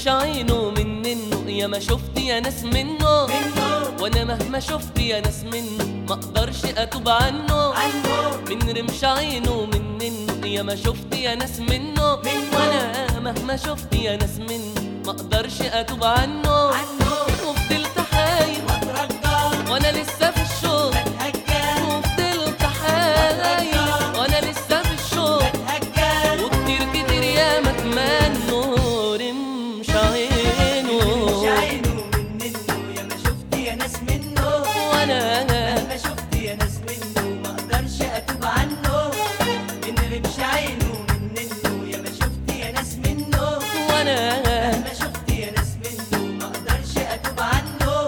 عينه من منه يا ما شفت يا ناس منه وانا مهما شفت يا ناس منه ما اقدرش اتوب عنه من رمش عينه من منه يا ما شفت يا ناس منه وانا مهما شفت يا ناس منه ما اقدرش اتوب عنه وفضلت حاير وانا لسه في الشوق وفضلت حاير وانا لسه في الشوق وكتير كتير يا ما اتمنوا رمش عينه وانا عينه من منه يا ما شفت يا ناس منه وانا ما شفت يا ناس منه ما اقدرش اتوب عنه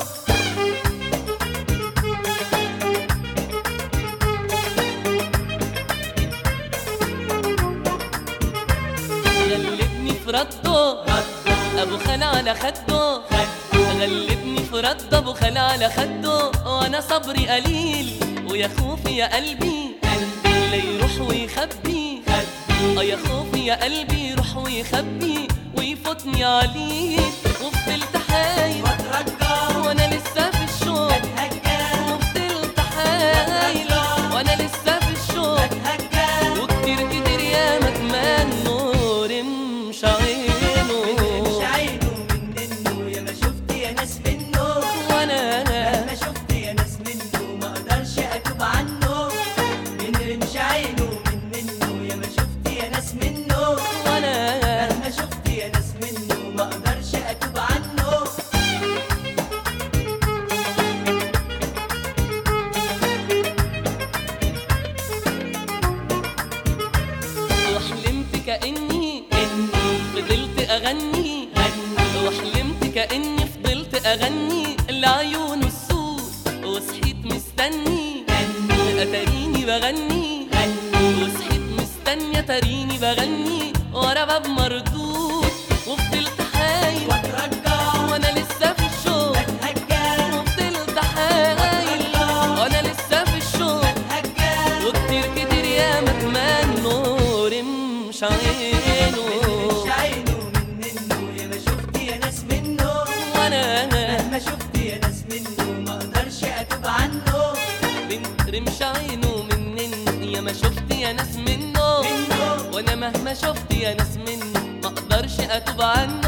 غلبني في رده ابو خال على خده غلبني في رده ابو خال على خده وانا صبري قليل ويا خوفي يا قلبي لا يروح ويخبي اه يا خوفي يا قلبي يروح ويخبي ويفوتني عليك وفضلت حايل واترجى وانا لسه في الشوق اتهجى وفضلت حايل وانا لسه في الشوق اتهجى وكتير كتير يا ما اتمنوا رمش عينه مش عينه من منه يا ما شفت يا ناس منه وانا ما شفت يا ناس منه ما اقدرش اتوب عنه من رمش عينه من منه يا ما شفت يا ناس منه وانا ما شفت يا ناس منه ما اقدرش اتوب عنه وحلمت كاني فضلت اغني وحلمت كاني فضلت اغني لعيون السود وصحيت مستني اتاريني بغني وصحيت مستني اتاريني بغني ورا باب مردود وفضلت حايل واترجى وانا لسه في الشوق اتهجى وفضلت حايل وانا لسه في الشوق اتهجى وكتير كتير يا ما اتمنوا رمش عينه مش عينه من منه يا ما شفت يا ناس منه وانا ما شفت يا ناس منه ما اقدرش اتوب عنه بنت رمش عينه منن يا ما شفت يا ناس منه منه وانا مهما شفت يا ناس منه ما اقدرش اتوب عنه